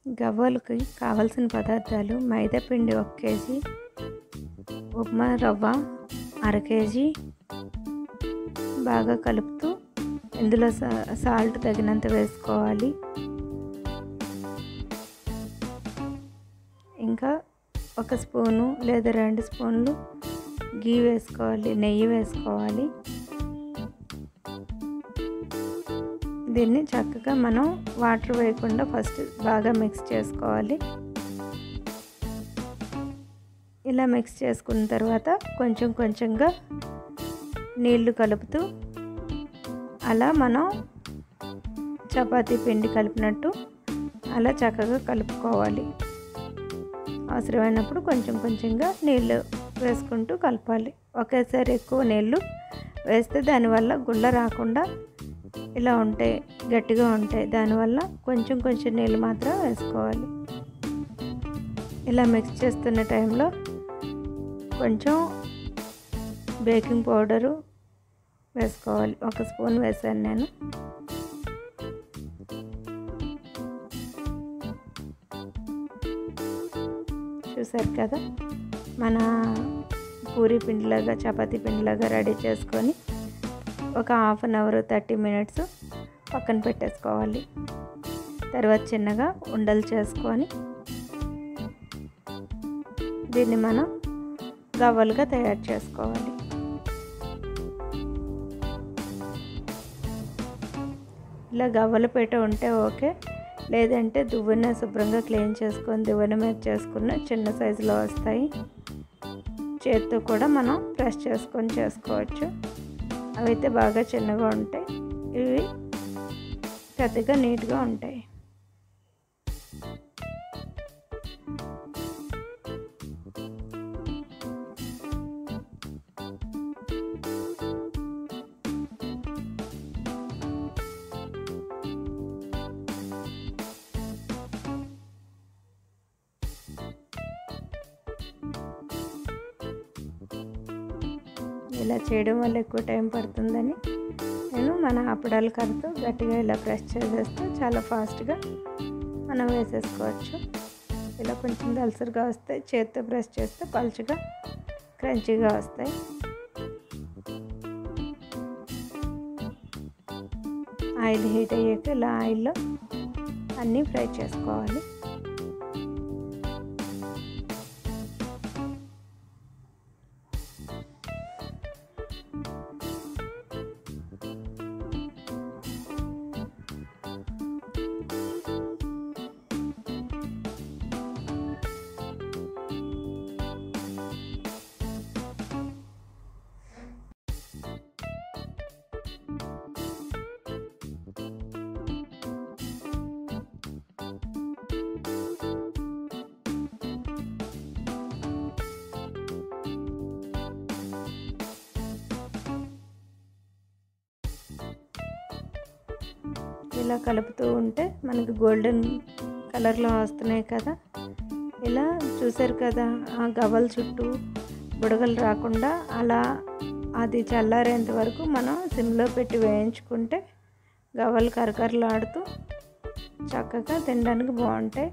గవ్వలకి కావలసిన పదార్థాలు మైదా పిండి ఒక కేజీ ఉప్మా రవ్వ అర కేజీ బాగా కలుపుతూ ఇందులో సా- సాల్ట్ తగినంత వేసుకోవాలి ఇంకా ఒక స్పూను లేదా రెండు స్పూన్లు గీ వేసుకోవాలి నెయ్యి వేసుకోవాలి దీన్ని చక్కగా మనం వాటర్ వేయకుండా ఫస్ట్ బాగా మిక్స్ చేసుకోవాలి ఇలా మిక్స్ చేసుకున్న తర్వాత కొంచెం కొంచెంగా నీళ్లు కలుపుతూ అలా మనం చపాతీ పిండి కలిపినట్టు అలా చక్కగా కలుపుకోవాలి అవసరమైనప్పుడు కొంచెం కొంచెంగా నీళ్ళు వేసుకుంటూ కలపాలి ఒకేసారి ఎక్కువ నీళ్ళు వేస్తే దానివల్ల గుళ్ళ రాకుండా ఇలా ఉంటాయి గట్టిగా ఉంటాయి దానివల్ల కొంచెం కొంచెం నీళ్ళు మాత్రం వేసుకోవాలి ఇలా మిక్స్ చేస్తున్న టైంలో కొంచెం బేకింగ్ పౌడరు వేసుకోవాలి ఒక స్పూన్ వేసాను నేను చూసారు కదా మన పూరి పిండిలాగా చపాతీ పిండిలాగా రెడీ చేసుకొని ఒక half an hour thirty minutes పక్కన పెట్టేసుకోవాలి తర్వాత చిన్నగా ఉండలు చేసుకొని దీన్ని మనం గవ్వలుగా తయారు చేసుకోవాలి ఇలా గవ్వలు పెట్ట ఉంటే ఓకే లేదంటే దువ్వెన శుభ్రంగా క్లీన్ చేసుకొని దువ్వెన మీద చేసుకున్న చిన్న సైజులో వస్తాయి చేతితో కూడా మనం ప్రెస్ చేసుకొని చేసుకోవచ్చు అవైతే బాగా చిన్నగా ఉంటాయి ఇవి పెద్దగా నీట్గా ఉంటాయి ఇలా చేయడం వల్ల ఎక్కువ టైం పడుతుందని నేను మన అప్పడాల కర్రతో గట్టిగా ఇలా ప్రెస్ చేసేస్తే చాలా ఫాస్ట్గా మనం వేసేసుకోవచ్చు ఇలా కొంచెం దలసరిగా వస్తాయి చేత్తో ప్రెస్ చేస్తే పలుచగా క్రంచీగా వస్తాయి ఆయిల్ హీట్ అయ్యాక ఇలా ఆయిల్లో అన్నీ ఫ్రై చేసుకోవాలి ఇలా కలుపుతూ ఉంటే మనకి గోల్డెన్ కలర్లో వస్తున్నాయి కదా ఇలా చూసారు కదా ఆ గవ్వల చుట్టూ బుడగలు రాకుండా అలా అది చల్లారేంత వరకు మనం సిమ్లో పెట్టి వేయించుకుంటే గవ్వలు కరకరలాడుతూ చక్కగా తినడానికి బాగుంటాయి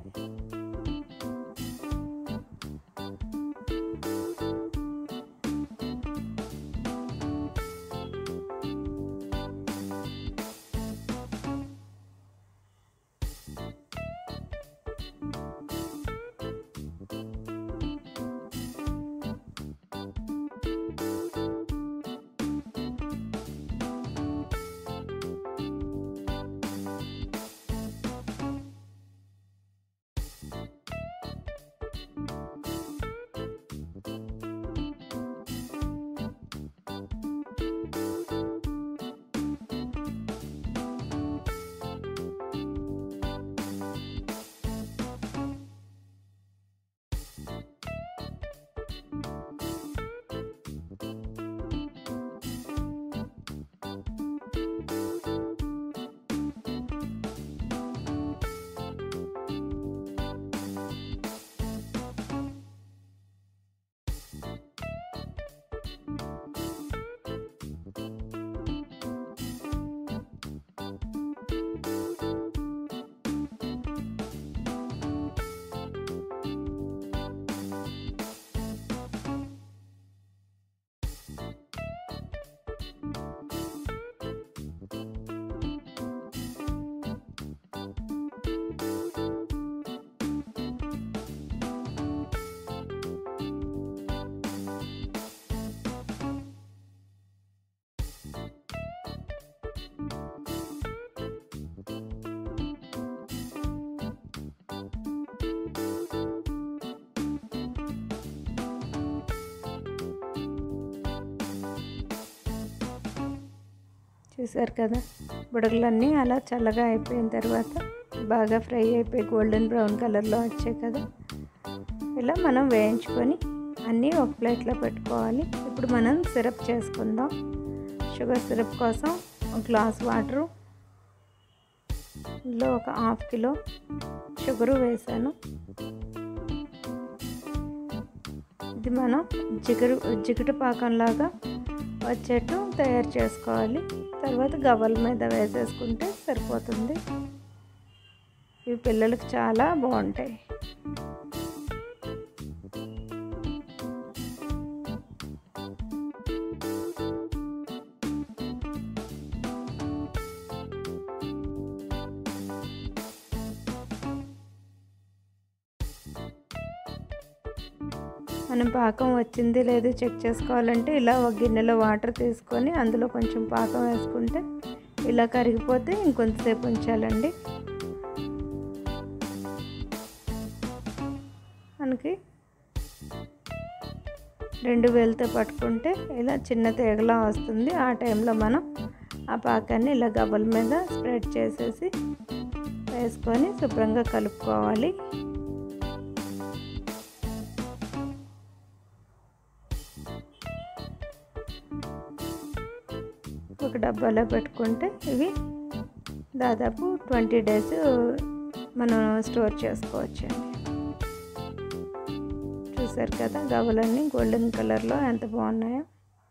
చూసారు కదా బుడగలన్నీ అలా చల్లగా అయిపోయిన తర్వాత బాగా ఫ్రై అయిపోయి గోల్డెన్ బ్రౌన్ కలర్లో వచ్చాయి కదా ఇలా మనం వేయించుకొని అన్నీ ఒక ప్లేట్లో పెట్టుకోవాలి ఇప్పుడు మనం సిరప్ చేసుకుందాం షుగర్ సిరప్ కోసం ఒక గ్లాస్ వాటరు ఇందులో ఒక హాఫ్ కిలో షుగరు వేసాను ఇది మనం జిగురు జిగుటు పాకంలాగా వచ్చేట్టు తయారు చేసుకోవాలి తర్వాత గవ్వల మీద వేసేసుకుంటే సరిపోతుంది ఇవి పిల్లలకు చాలా బాగుంటాయి మనం పాకం వచ్చింది లేదు చెక్ చేసుకోవాలంటే ఇలా ఒక గిన్నెలో వాటర్ తీసుకొని అందులో కొంచెం పాకం వేసుకుంటే ఇలా కరిగిపోతే ఇంకొంతసేపు ఉంచాలండి మనకి రెండు వేలతో పట్టుకుంటే ఇలా చిన్న తీగలా వస్తుంది ఆ టైంలో మనం ఆ పాకాన్ని ఇలా గవ్వల మీద స్ప్రెడ్ చేసేసి వేసుకొని శుభ్రంగా కలుపుకోవాలి ఒక డబ్బాలో పెట్టుకుంటే ఇవి దాదాపు ట్వంటీ డేస్ మనం స్టోర్ చేసుకోవచ్చు అండి చూసారు కదా గవ్వలన్నీ గోల్డెన్ కలర్లో ఎంత బాగున్నాయో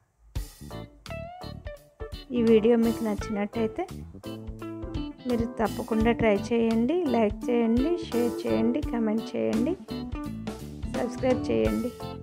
ఈ వీడియో మీకు నచ్చినట్టయితే మీరు తప్పకుండా ట్రై చేయండి లైక్ చేయండి షేర్ చేయండి కమెంట్ చేయండి సబ్స్క్రైబ్ చేయండి